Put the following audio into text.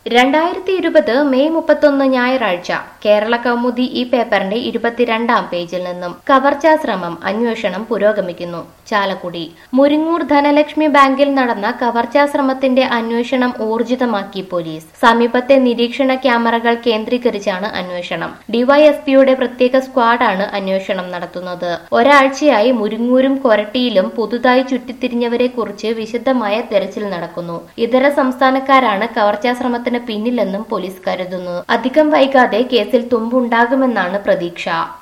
രണ്ടായിരത്തി ഇരുപത് മെയ് മുപ്പത്തൊന്ന് ഞായറാഴ്ച കേരള കൗമുദി ഈ പേപ്പറിന്റെ ഇരുപത്തിരണ്ടാം പേജിൽ നിന്നും കവർച്ചാ ശ്രമം അന്വേഷണം പുരോഗമിക്കുന്നു ചാലക്കുടി മുരിങ്ങൂർ ധനലക്ഷ്മി ബാങ്കിൽ നടന്ന കവർച്ചാ ശ്രമത്തിന്റെ അന്വേഷണം ഊർജിതമാക്കി പോലീസ് സമീപത്തെ നിരീക്ഷണ ക്യാമറകൾ കേന്ദ്രീകരിച്ചാണ് അന്വേഷണം ഡിവൈഎസ്പിയുടെ പ്രത്യേക സ്ക്വാഡാണ് അന്വേഷണം നടത്തുന്നത് ഒരാഴ്ചയായി മുരിങ്ങൂരും കൊരട്ടിയിലും പുതുതായി ചുറ്റിത്തിരിഞ്ഞവരെ കുറിച്ച് വിശദമായ തെരച്ചിൽ നടക്കുന്നു ഇതര സംസ്ഥാനക്കാരാണ് കവർച്ചാ ശ്രമത്തിന് പിന്നിലെന്നും പോലീസ് കരുതുന്നു അധികം വൈകാതെ കേസിൽ തുമ്പുണ്ടാകുമെന്നാണ് പ്രതീക്ഷ